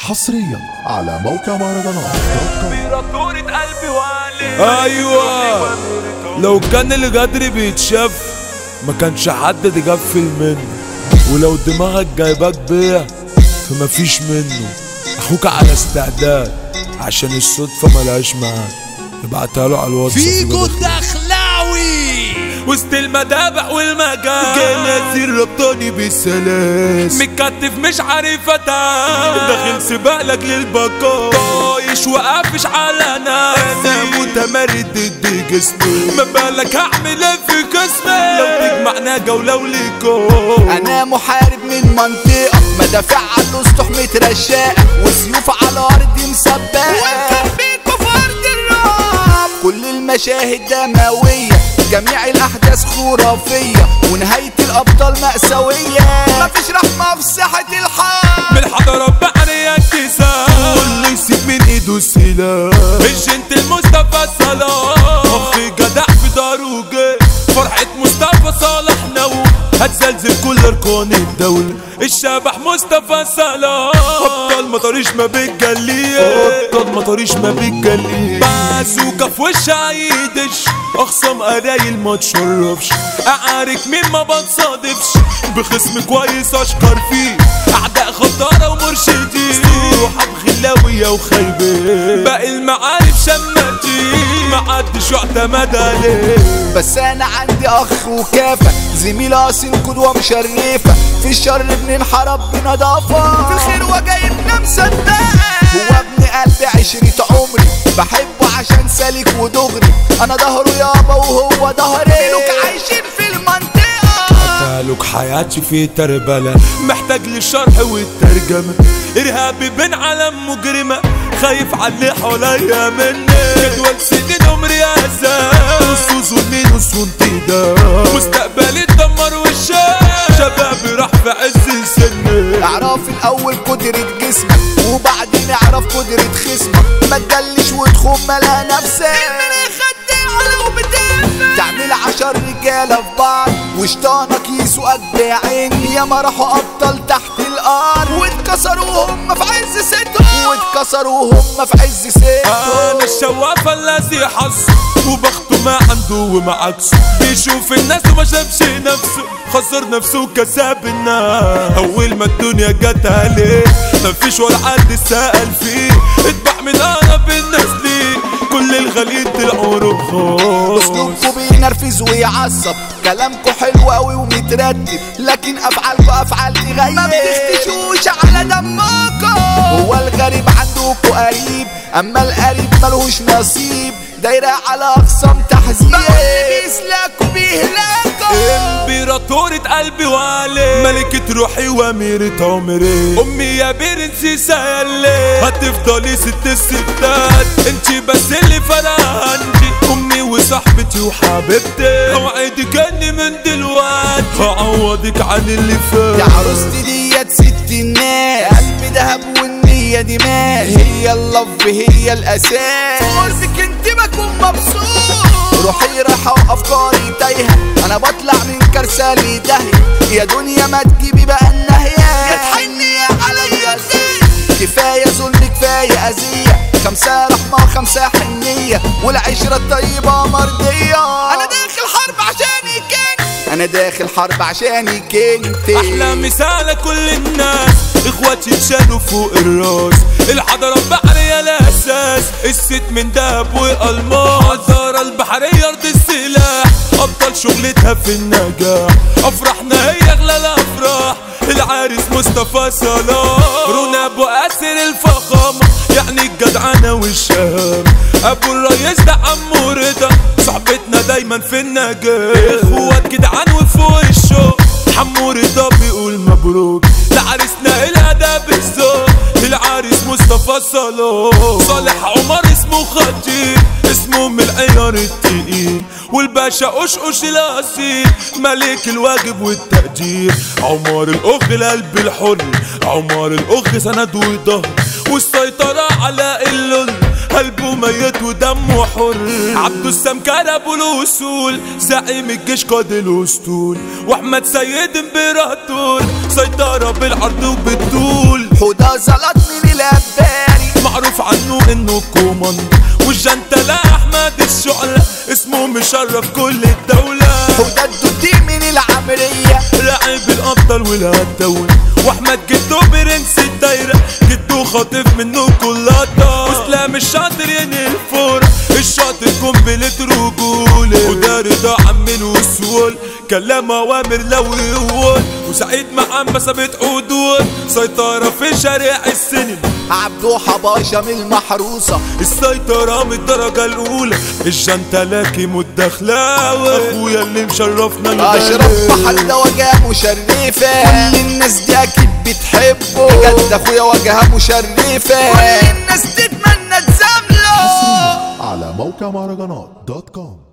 حصريا على موقع مهرجانات دوت كوم. بيرطورة قلبي وعلي ايوه لو كان الغدر بيتشاف ما كانش حد يغفل منه ولو دماغك جايباك بيع فمفيش منه اخوك على استعداد عشان الصدفة ملهاش معاك ابعتها له على الواتس فيجو الدخلاوي وسط المدابح والمجال جنازير ربطاني بالسلاس متكتف مش عارف اتعامل داخل سباق لاجل البقاء طايش وقافش على نفسي انا متمرد ضد جسمي ما بالك هعمل ايه في جسمي لو تجمعنا جولة وليكو انا محارب من منطقة مدافع على الاسطح مترشاقة وسيوف على ارض مسبقة بيكو في ارض الرعب كل المشاهد دموية جميع الاحداث خرافية ونهاية الابطال مأساوية مفيش رحمة في ساحة الحرب من الحضارة بحرية اتساع واللي يسيب من ايده السلاح الجنت المصطفى صلاح اخي جدع في داره جه فرحة مصطفى صلاح نو هتزلزل كل اركان الدولة الشبح مصطفى صلاح ابطال مطاريش ما بتجليه ابطال مطاريش ما بتجليه بازوكا في وش عيدش اخصم قرايل ما تشرفش اعارك مين ما بتصادفش بخصم كويس اشكر فيه اعداء خطارة ومرشدين روحة بغلاوية وخايبين باقي المعارف شماتين ما عدش يعتمد عليه بس انا عندي اخ وكافة زميل اصيل قدوة مشرفة في الشر بننحرب بنظافة في الخير وجايبنا مصدقة هو ابن قلبي عشرة عمري بحبه عشان سالك ودغري انا ظهره يابا وهو ظهري ملوك عايشين في المنطقة تعالك حياتي في تربلة محتاج للشرح والترجمة إرهابي بين عالم مجرمة خايف على اللي حواليا مني جدول سنين رياسة نص ظلمي نص انتداب مستقبلي اتدمر والشام شبابي راح في عز سني اعرف الاول قدرة جسمك وبعدين اعرف قدرة خصمك ما تجلش وتخون ملا نفسك تعمل عشر رجالة في بعض وشطانك يسوقك بعين يا ما راحوا ابطال تحت الارض واتكسروا هم في عز ستهم واتكسروا هم في عز انا ستهم الشواف الذي حظ وبخته ما عنده وما عكسه بيشوف الناس وما شافش نفسه خسر نفسه وكسب الناس اول ما الدنيا جت عليه مفيش ولا حد سأل فيه اتبع من اقرب الناس ليه كل الغاليين طلعوا رخاص اسلوبكوا بينرفز ويعصب كلامكوا حلو قوي ومترتب لكن افعالكوا افعال تغير ما بتختشوش على دمكم هو الغريب عندكوا قريب اما القريب ملهوش نصيب دايرة على اقسام تحذير بيسلكوا بيهلكوا امبراطورة قلبي وعلي ملكة روحي واميرة عمري امي يا برنسيسة ياللي هتفضلي ست الستات انتي بس اللي فرق عندي امي وصاحبتي وحبيبتي اوعدك اني من دلوقتي هعوضك عن اللي يا فات عروستي ديت ست الناس قلبي دهب والنية دماغ هي اللف هي الاساس قربك انت بكون مبسوط روحي رايحة وافكاري تايهة انا بطلع من كارثة لداهية يا دنيا ما تجيبي بقى النهاية يا تحني عليا الخير كفاية ظلم كفاية أذية خمسة رحمة وخمسة حنية والعشرة الطيبة مرضية أنا داخل حرب عشانك انت أنا داخل حرب عشانك انت احلى مثال كل الناس اخواتي اتشالوا فوق الراس الحضارة البحرية الاساس الست من دهب والماس الحضارة البحرية ارض السلاح ابطال شغلتها في النجاح افرحنا هي اغلى الافراح العارس مصطفى صلاح رونا ابو اسر الفخامة يعني الجدعنة والشهامة ابو الريس ده عمو رضا صحبتنا دايما في النجاح اخوات جدعان وفوق الشوق حمو رضا بيقول مبروك لعريسنا الادب الذوق العريس مصطفى صلاح صالح عمر اسمه خطيب اسمه من العيار التقيل والباشا قشقش الاصيل ملك الواجب والتقدير عمر الاخ القلب الحر عمر الاخ سند وظهر والسيطرة على اللون قلبه ميت ودمه حر عبدو السمكر ابو الاصول زعيم الجيش قاد الاسطول واحمد سيد امبراطور سيطرة بالعرض وبالطول حوده زلط من الاب منه كوماند والجنتلة احمد الشعلة اسمه مشرف كل الدولة وده الدودي من العمرية لاعب الابطال والهداول واحمد جدو برنس الدايره جدو خاطف منه كلاطه واسلام الشاطر ينهي الفورة الشاطر قنبلة رجولة وده رضا عمين وسهول كلام اوامر لو يقول وسعيد محمد ثابت حدود سيطرة في شارع السينما عبدو حباشة من المحروسة السيطرة من الدرجة الأولى الجنتلاكي مدخلاوي أخويا اللي مشرفنا أشرف البلد. محل وجهه مشرفة كل الناس دي أكيد بتحبه بجد أخويا وجهه مشرفة كل الناس تتمنى تزامله على موقع مهرجانات دوت كوم